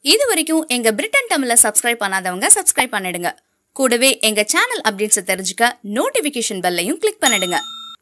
இது வரைக்கும் எங்க பிரிட்டன் தமிழ சப்ஸ்கிரைப் பண்ணாதவங்க சப்ஸ்கிரைப் பண்ணிடுங்க கூடவே எங்க சேனல் அப்டேட்ஸை தெரிஞ்சுக்க நோட்டிபிகேஷன் பெல்லையும் கிளிக் பண்ணிடுங்க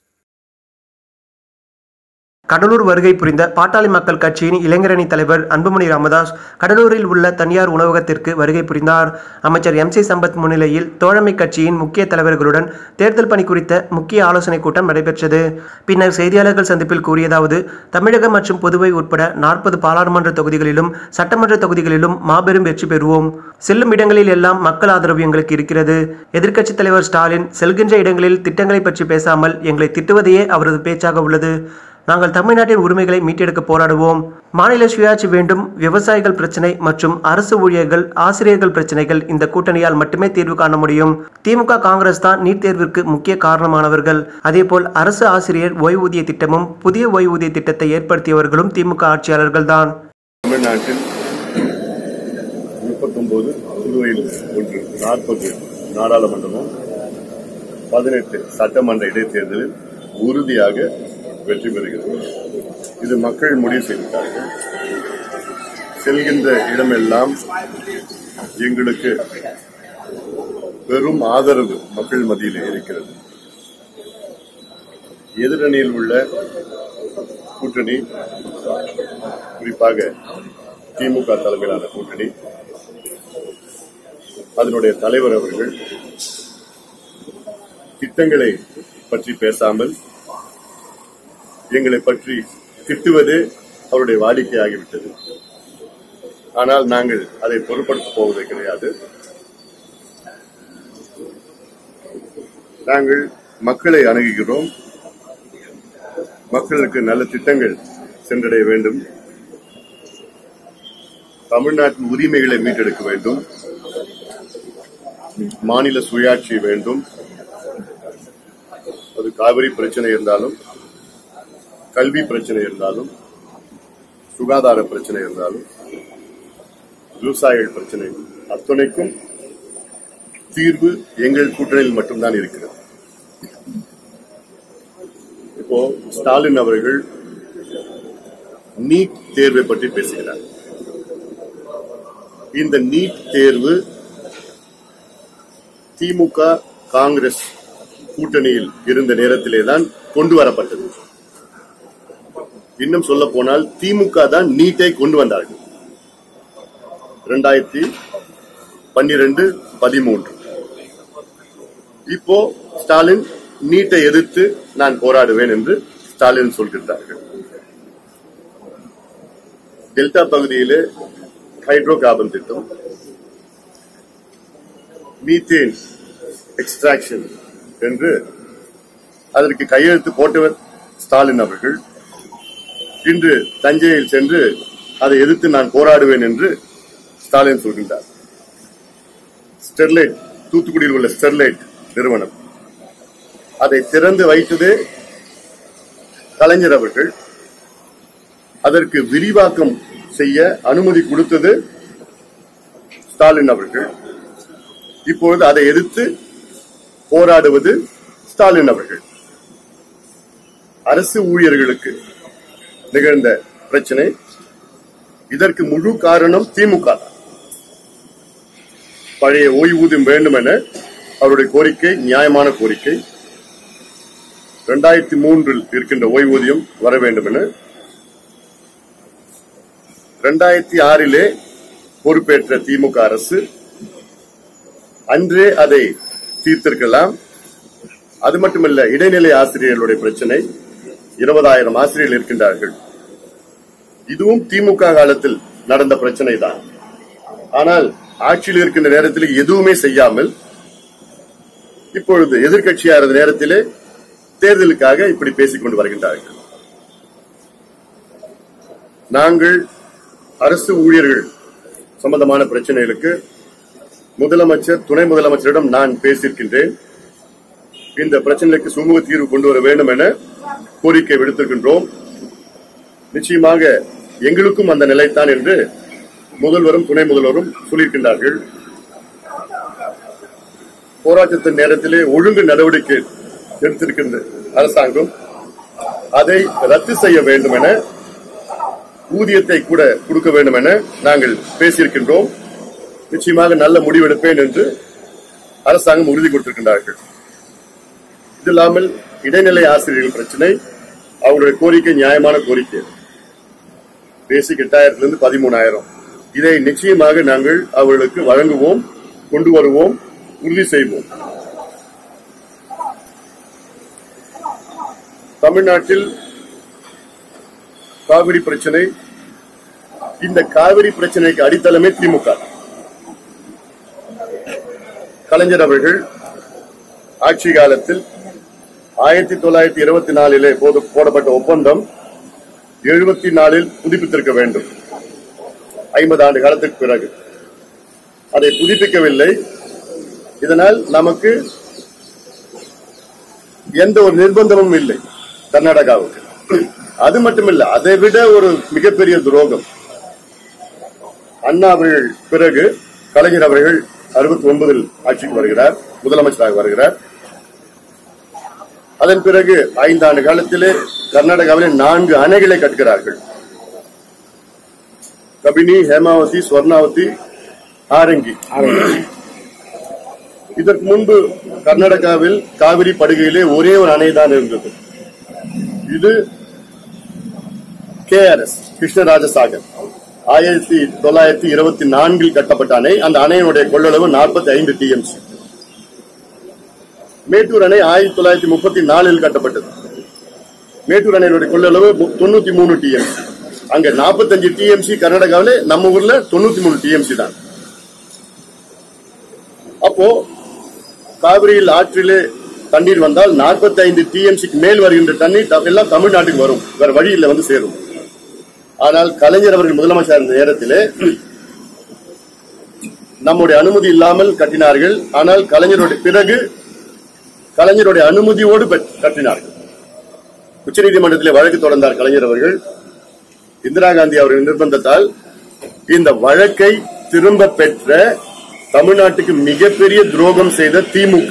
கடலூர் வருகை புரிந்த பாட்டாளி மக்கள் கட்சியின் இளைஞரணி தலைவர் அன்புமணி ராமதாஸ் கடலூரில் உள்ள தனியார் உணவகத்திற்கு வருகை புரிந்தார் அமைச்சர் எம் சி சம்பத் முன்னிலையில் தோழமை கட்சியின் முக்கிய தலைவர்களுடன் தேர்தல் பணி குறித்த முக்கிய ஆலோசனைக் கூட்டம் நடைபெற்றது பின்னர் செய்தியாளர்கள் சந்திப்பில் கூறியதாவது தமிழகம் மற்றும் புதுவை உட்பட நாற்பது பாராளுமன்ற தொகுதிகளிலும் சட்டமன்ற தொகுதிகளிலும் மாபெரும் வெற்றி பெறுவோம் செல்லும் இடங்களில் எல்லாம் மக்கள் ஆதரவு எங்களுக்கு இருக்கிறது எதிர்க்கட்சித் தலைவர் ஸ்டாலின் செல்கின்ற இடங்களில் திட்டங்களை பற்றி பேசாமல் எங்களை திட்டுவதையே அவரது பேச்சாக உள்ளது நாங்கள் தமிழ்நாட்டின் உரிமைகளை மீட்டெடுக்க போராடுவோம் மாநில சுயாட்சி வேண்டும் விவசாயிகள் பிரச்சினை மற்றும் அரசு ஊழியர்கள் ஆசிரியர்கள் பிரச்சனைகள் இந்த கூட்டணியால் மட்டுமே தீர்வு காண முடியும் திமுக காங்கிரஸ் தான் நீட் தேர்விற்கு முக்கிய காரணமானவர்கள் அதேபோல் அரசு ஆசிரியர் ஓய்வூதிய திட்டமும் புதிய ஓய்வூதிய திட்டத்தை ஏற்படுத்தியவர்களும் திமுக ஆட்சியாளர்கள் தான் தமிழ்நாட்டில் முப்பத்தொன்பது புதுவையில் ஒன்று நாற்பது நாடாளுமன்றமும் பதினெட்டு சட்டமன்ற இடைத்தேர்தலில் உறுதியாக வெற்றி பெறுகிறது இது மக்கள் முடிவு செய்திருக்கார்கள் செல்கின்ற இடமெல்லாம் எங்களுக்கு பெரும் ஆதரவு மக்கள் மத்தியில் இருக்கிறது எதிரணியில் உள்ள கூட்டணி குறிப்பாக திமுக தலைமையிலான கூட்டணி அதனுடைய தலைவர் அவர்கள் திட்டங்களை பற்றி பேசாமல் எங்களை பற்றி திட்டுவது அவருடைய வாடிக்கையாகிவிட்டது ஆனால் நாங்கள் அதை பொருட்படுத்தப் போவது கிடையாது நாங்கள் மக்களை அணுகுகிறோம் மக்களுக்கு நல்ல திட்டங்கள் சென்றடைய வேண்டும் தமிழ்நாட்டின் உரிமைகளை மீட்டெடுக்க வேண்டும் மாநில சுயாட்சி வேண்டும் அது காவிரி பிரச்சனை இருந்தாலும் கல்வி பிரச்சனை இருந்தாலும் சுகாதார பிரச்சனை இருந்தாலும் விவசாயிகள் பிரச்சனை அத்தனைக்கும் தீர்வு எங்கள் கூட்டணியில் மட்டும்தான் இருக்கிறது இப்போ ஸ்டாலின் அவர்கள் நீட் தேர்வை பற்றி பேசுகிறார் இந்த நீட் தேர்வு திமுக காங்கிரஸ் கூட்டணியில் இருந்த நேரத்திலே தான் கொண்டு வரப்பட்டது இன்னும் சொல்ல போனால் திமுக தான் நீட்டை கொண்டு வந்தார்கள் இரண்டாயிரத்தி பன்னிரண்டு பதிமூன்று இப்போ ஸ்டாலின் நீட்டை எதிர்த்து நான் போராடுவேன் என்று ஸ்டாலின் சொல்கிறார்கள் டெல்டா பகுதியிலே ஹைட்ரோ கார்பன் திட்டம் மீத்தேன் எக்ஸ்ட்ராக்ஷன் என்று அதற்கு கையெழுத்து போட்டவர் ஸ்டாலின் அவர்கள் இன்று தஞ்சையில் சென்று அதை எதிர்த்து நான் போராடுவேன் என்று ஸ்டாலின் சொல்கின்றார் ஸ்டெர்லைட் தூத்துக்குடியில் உள்ள ஸ்டெர்லைட் நிறுவனம் அதை திறந்து வைத்தது கலைஞர் அவர்கள் அதற்கு விரிவாக்கம் செய்ய அனுமதி கொடுத்தது ஸ்டாலின் அவர்கள் இப்பொழுது அதை எதிர்த்து போராடுவது ஸ்டாலின் அவர்கள் அரசு ஊழியர்களுக்கு நிகழ்ந்த பிரச்சனை இதற்கு முழு காரணம் திமுக தான். பழைய ஓய்வூதியம் வேண்டும் என அவருடைய கோரிக்கை நியாயமான கோரிக்கை இரண்டாயிரத்தி மூன்றில் இருக்கின்ற ஓய்வூதியம் வர வேண்டும் என இரண்டாயிரத்தி ஆறிலே பொறுப்பேற்ற திமுக அரசு அன்றே அதை தீர்த்திருக்கலாம் அது மட்டுமல்ல இடைநிலை ஆசிரியர்களுடைய பிரச்சனை இருபதாயிரம் ஆசிரியர்கள் இருக்கின்றார்கள் இதுவும் திமுக காலத்தில் நடந்த பிரச்சனை தான் ஆனால் ஆட்சியில் இருக்கின்ற நேரத்தில் எதுவுமே செய்யாமல் இப்பொழுது எதிர்கட்சியா இருந்த நேரத்திலே தேர்தலுக்காக இப்படி பேசிக் கொண்டு வருகின்றார்கள் நாங்கள் அரசு ஊழியர்கள் சம்பந்தமான பிரச்சனைகளுக்கு முதலமைச்சர் துணை முதலமைச்சரிடம் நான் பேசியிருக்கின்றேன் இந்த பிரச்சனைக்கு சுமூக தீர்வு கொண்டு வர வேண்டும் என கோரிக்கை விடுத்திருக்கின்றோம் நிச்சயமாக எங்களுக்கும் அந்த நிலைத்தான் என்று முதல்வரும் துணை முதல்வரும் சொல்லியிருக்கின்றார்கள் போராட்டத்தின் நேரத்திலே ஒழுங்கு நடவடிக்கை எடுத்திருக்கின்ற அரசாங்கம் அதை ரத்து செய்ய வேண்டும் என ஊதியத்தை கூட கொடுக்க வேண்டும் என நாங்கள் பேசியிருக்கின்றோம் நிச்சயமாக நல்ல முடிவெடுப்பேன் என்று அரசாங்கம் உறுதி கொடுத்திருக்கின்றார்கள் இது இல்லாமல் இடைநிலை ஆசிரியர்கள் பிரச்சனை அவங்களுடைய கோரிக்கை நியாயமான கோரிக்கை பேசிக் எட்டாயிரத்திலிருந்து பதிமூணாயிரம் இதை நிச்சயமாக நாங்கள் அவர்களுக்கு வழங்குவோம் கொண்டு வருவோம் உறுதி செய்வோம் தமிழ்நாட்டில் காவிரி பிரச்சனை இந்த காவிரி பிரச்சனைக்கு அடித்தளமே திமுக கலைஞர் அவர்கள் ஆட்சி காலத்தில் ஆயிரத்தி தொள்ளாயிரத்தி இருபத்தி நாலிலே போது போடப்பட்ட ஒப்பந்தம் எழுபத்தி நாலில் புதுப்பித்திருக்க வேண்டும் ஐம்பது ஆண்டு காலத்துக்கு பிறகு அதை புதுப்பிக்கவில்லை இதனால் நமக்கு எந்த ஒரு நிர்பந்தமும் இல்லை கர்நாடகாவுக்கு அது மட்டுமில்ல அதை விட ஒரு மிகப்பெரிய துரோகம் அண்ணா அவர்கள் பிறகு கலைஞர் அவர்கள் அறுபத்தி ஒன்பதில் ஆட்சிக்கு வருகிறார் முதலமைச்சராக வருகிறார் அதன் பிறகு ஐந்தாண்டு காலத்திலே கர்நாடகாவிலே நான்கு அணைகளை கட்டுகிறார்கள் கபினி ஹேமாவதி ஸ்வர்ணாவதி ஆரங்கி இதற்கு முன்பு கர்நாடகாவில் காவிரி படுகையிலே ஒரே ஒரு அணை தான் இருந்தது இது கேஆர்எஸ் கிருஷ்ணராஜசாகர் ஆயிரத்தி தொள்ளாயிரத்தி இருபத்தி நான்கில் கட்டப்பட்ட அணை அந்த அணையினுடைய கொள்ளளவு நாற்பத்தி ஐந்து டிஎம்சி மேட்டூர் அணை ஆயிரத்தி தொள்ளாயிரத்தி முப்பத்தி நாலில் கட்டப்பட்டது மேட்டூர் அணையினுடைய கொள்ளளவு தொண்ணூத்தி மூணு டிஎம்சி அங்க நாற்பத்தஞ்சு டிஎம்சி கர்நாடகாவில நம்ம ஊர்ல தொண்ணூத்தி மூணு டிஎம்சி தான் அப்போ காவிரியில் ஆற்றிலே தண்ணீர் வந்தால் 45 ஐந்து டிஎம்சிக்கு மேல் வருகின்ற தண்ணீர் த- எல்லாம் தமிழ்நாட்டுக்கு வரும் வேற வழியில் வந்து சேரும் ஆனால் கலைஞர் அவர்கள் முதலமைச்சர் இருந்த நேரத்திலே நம்முடைய அனுமதி இல்லாமல் கட்டினார்கள் ஆனால் கலைஞருடைய பிறகு கலைஞருடைய அனுமதியோடு பெற்- கட்டினார்கள் உச்சநீதிமன்றத்திலே வழக்கு தொடர்ந்தார் கலைஞர் அவர்கள் இந்திரா காந்தி அவர்கள் நிர்பந்தத்தால் இந்த வழக்கை திரும்ப பெற்ற தமிழ்நாட்டுக்கு மிகப்பெரிய துரோகம் செய்த திமுக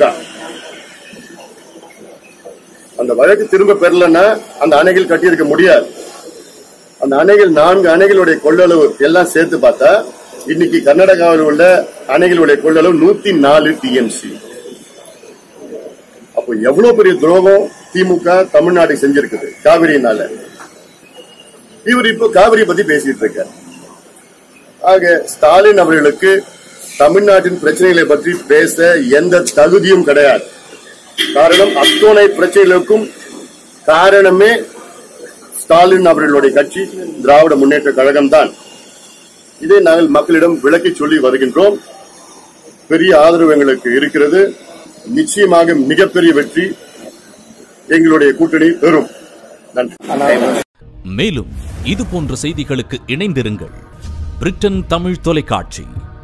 அந்த வழக்கு திரும்ப பெறலன்னா அந்த அணைகள் கட்டியிருக்க முடியாது அந்த அணைகள் நான்கு அணைகளுடைய கொள்ளளவு எல்லாம் சேர்த்து பார்த்தா இன்னைக்கு கர்நாடகாவில் உள்ள அணைகளுடைய கொள்ளளவு நூத்தி நாலு டிஎம்சி அப்போ எவ்வளவு பெரிய துரோகம் திமுக தமிழ்நாட்டுக்கு செஞ்சிருக்குது காவிரியினால இவர் இப்போ காவிரி பத்தி பேசிட்டு இருக்கார் ஆக ஸ்டாலின் அவர்களுக்கு தமிழ்நாட்டின் பிரச்சனைகளை பற்றி பேச எந்த தகுதியும் கிடையாது காரணம் அத்தனை பிரச்சனைகளுக்கும் காரணமே ஸ்டாலின் அவர்களுடைய கட்சி திராவிட முன்னேற்ற கழகம் தான் இதை நாங்கள் மக்களிடம் விளக்கி சொல்லி வருகின்றோம் பெரிய ஆதரவு எங்களுக்கு இருக்கிறது நிச்சயமாக மிகப்பெரிய வெற்றி எங்களுடைய கூட்டணி பெறும் நன்றி மேலும் இது போன்ற செய்திகளுக்கு இணைந்திருங்கள் பிரிட்டன் தமிழ் தொலைக்காட்சி